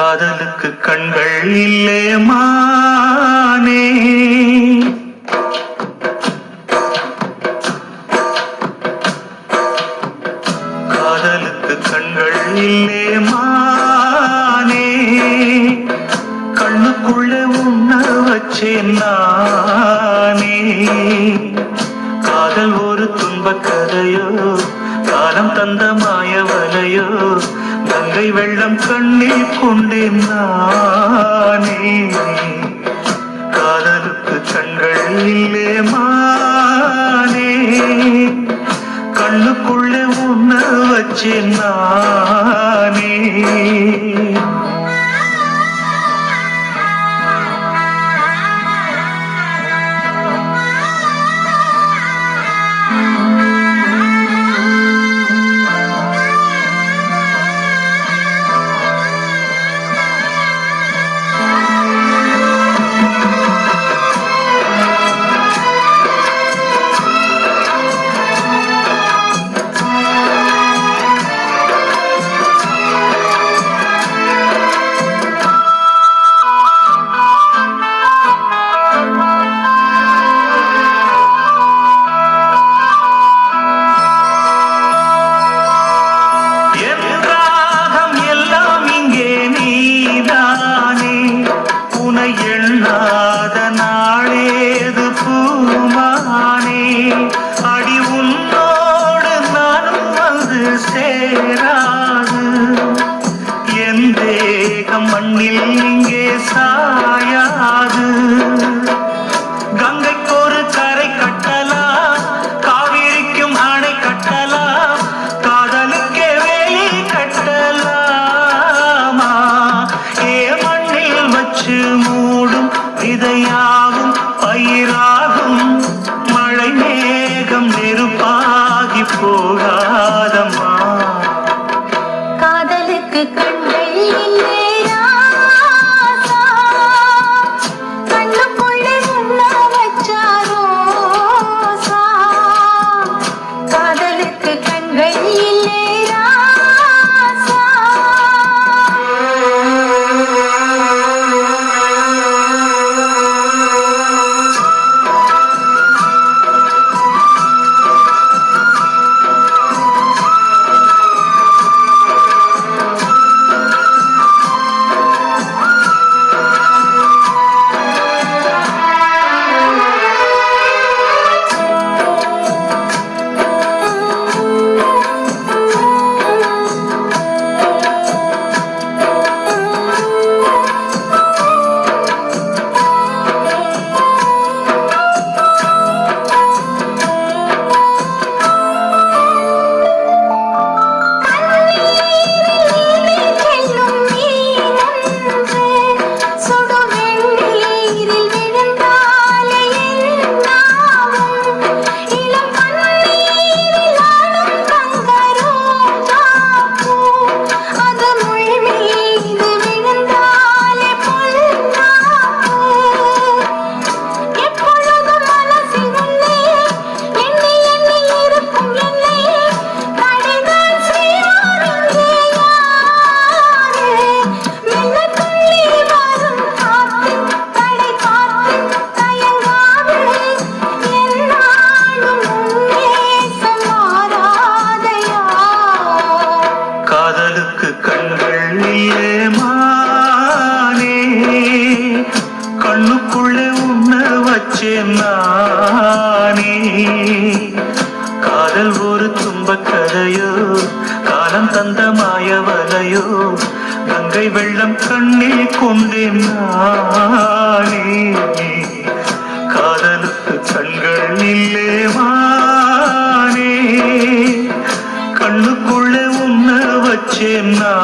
காதலுக்கு கண்கள் இல்லே மானே காதலுக்கு கண்கள் இல்லே மானே கண்ணுக்குள்ளே உண்ண வச்சேன் நானே காதல் ஒரு துன்பக் கதையோ காலம் தந்த மாயவலையோ கங்கை வெள்ளம் கண்ணில் கொண்டேன் நானே காதலுக்கு கண்கள் இல்லே மானே கண்ணுக்குள்ளே உண்ண வச்சேன் நானே என் ராகம் எல்லாம் இங்கே நீதானே உனை எண்ணாத நாளேது பூமானே அடி உன்னோடு நானும் வந்து சேராது என் தேகம் மண்ணில் இங்கே சாயாது கங்கைக்கு ஒரு கரை கட்டலாம் காவிரிக்கும் அணை கட்டலாம் காதலுக்கே வேலி கட்டலாமா ஏ மண்ணில் வச்சு மூடும் விதையாகும் பயிராகும் மழை மேகம் நெருப்பாகி போகாதம்மா காதலுக்கு கண்கள் இல்லே ராசா கண்ணுக்குள்ளே உண்ண வச்சாரோசா காதலுக்கு கண்கள் இல்லே ராசா செல்லும் மீனன்று சுடுவெண்ணீரில் விழுந்தாலே என்னாகும் இளம் பன்னீரில் ஆடும் கங்கரோஜாப்பூ அது முள் மீது விழுந்தாலே பொன்னாகும் எப்பொழுதும் மனசில் உன்னை எண்ணி எண்ணி இருக்கும் என்னை தடைதான் செய்வார் இங்கே யாரு? மெல்லத் துள்ளி வரும் காற்று தடை பார்த்து தயங்காது. எந்நாளும் உன் நேசம் மாறாதையா காதலுக்கு கண்கள் இல்லே மானே கண்ணுக்குள்ளே உண்ண வச்சேன் நானே காதல் ஒரு துன்பக் கதையோ காலம் தந்த மாயவலையோ கங்கை வெள்ளம் கண்ணில் கொண்டேன் நானே காதலுக்கு கண்கள் இல்லே மானே கண்ணுக்குள்ளே உன்ன வச்சேன் நான்